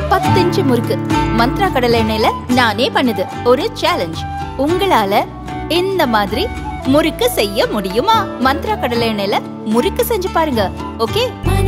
பத்து இன்ச்சு முறுக்கு மந்த்ரா கடலை எண்ணெயில நானே பண்ணுது ஒரு சேலஞ்ச் உங்களால இந்த மாதிரி முறுக்கு செய்ய முடியுமா மந்த்ரா கடலை எண்ணெயில முறுக்கு செஞ்சு பாருங்க ஓகே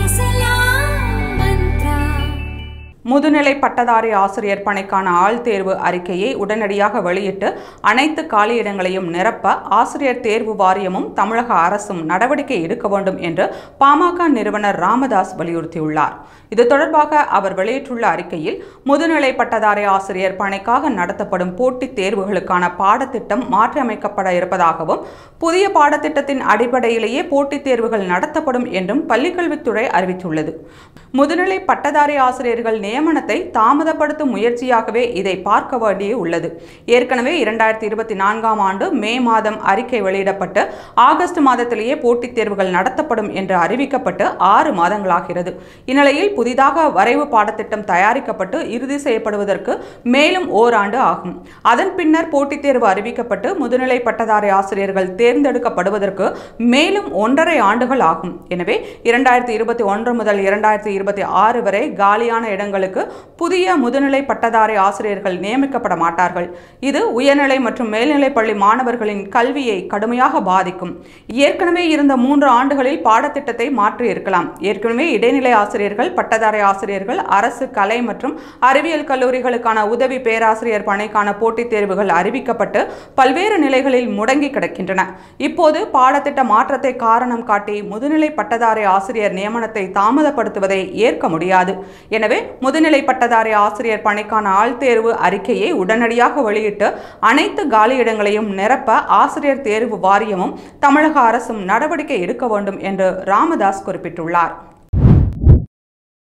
முதுநிலை பட்டதாரி ஆசிரியர் பணிக்கான ஆள் தேர்வு அறிக்கையை உடனடியாக வெளியிட்டு அனைத்து காலியிடங்களையும் நிரப்ப ஆசிரியர் தேர்வு வாரியமும் தமிழக அரசும் நடவடிக்கை எடுக்க வேண்டும் என்று பாமக நிறுவனர் ராமதாஸ் வலியுறுத்தியுள்ளார் இது தொடர்பாக அவர் வெளியிட்டுள்ள அறிக்கையில் முதுநிலை பட்டதாரி ஆசிரியர் பணிக்காக நடத்தப்படும் போட்டித் தேர்வுகளுக்கான பாடத்திட்டம் மாற்றியமைக்கப்பட இருப்பதாகவும் புதிய பாடத்திட்டத்தின் அடிப்படையிலேயே போட்டித் தேர்வுகள் நடத்தப்படும் என்றும் பள்ளிக்கல்வித்துறை அறிவித்துள்ளது முதுநிலை பட்டதாரி ஆசிரியர்கள் நியமனத்தை தாமதப்படுத்தும் முயற்சியாகவே இதை பார்க்க வேண்டிய உள்ளது ஏற்கனவே இரண்டாயிரத்தி இருபத்தி நான்காம் ஆண்டு மே மாதம் அறிக்கை வெளியிடப்பட்டு ஆகஸ்ட் மாதத்திலேயே போட்டித் தேர்வுகள் நடத்தப்படும் என்று அறிவிக்கப்பட்டு ஆறு மாதங்களாகிறது இந்நிலையில் புதிதாக வரைவு பாடத்திட்டம் தயாரிக்கப்பட்டு இறுதி செய்யப்படுவதற்கு மேலும் ஓராண்டு ஆகும் அதன் பின்னர் போட்டித் தேர்வு அறிவிக்கப்பட்டு முதுநிலை பட்டதாரி ஆசிரியர்கள் தேர்ந்தெடுக்கப்படுவதற்கு மேலும் ஒன்றரை ஆண்டுகள் ஆகும் எனவே இரண்டாயிரத்தி இருபத்தி ஒன்று முதல் இரண்டாயிரத்தி இருபத்தி ஆறு வரை காலியான இடங்களுக்கு புதிய முதுநிலை பட்டதாரி ஆசிரியர்கள் நியமிக்கப்பட மாட்டார்கள் இது உயர்நிலை மற்றும் மேல்நிலைப் பள்ளி மாணவர்களின் கல்வியை கடுமையாக பாதிக்கும் ஏற்கனவே இருந்த மூன்று ஆண்டுகளில் பாடத்திட்டத்தை மாற்றி இருக்கலாம் ஏற்கனவே இடைநிலை ஆசிரியர்கள் பட்டதாரி ஆசிரியர்கள் அரசு கலை மற்றும் அறிவியல் கல்லூரிகளுக்கான உதவி பேராசிரியர் பணிக்கான போட்டித் தேர்வுகள் அறிவிக்கப்பட்டு பல்வேறு நிலைகளில் முடங்கி கிடக்கின்றன இப்போது பாடத்திட்ட மாற்றத்தை காரணம் காட்டி முதுநிலை பட்டதாரி ஆசிரியர் நியமனத்தை தாமதப்படுத்துவதை ஏற்க முடியாது எனவே முதுநிலை பட்டதாரி ஆசிரியர் பணிக்கான ஆள் தேர்வு அறிக்கையை உடனடியாக வெளியிட்டு அனைத்து காலியிடங்களையும் நிரப்ப ஆசிரியர் தேர்வு வாரியமும் தமிழக அரசும் நடவடிக்கை எடுக்க வேண்டும் என்று ராமதாஸ் குறிப்பிட்டுள்ளார்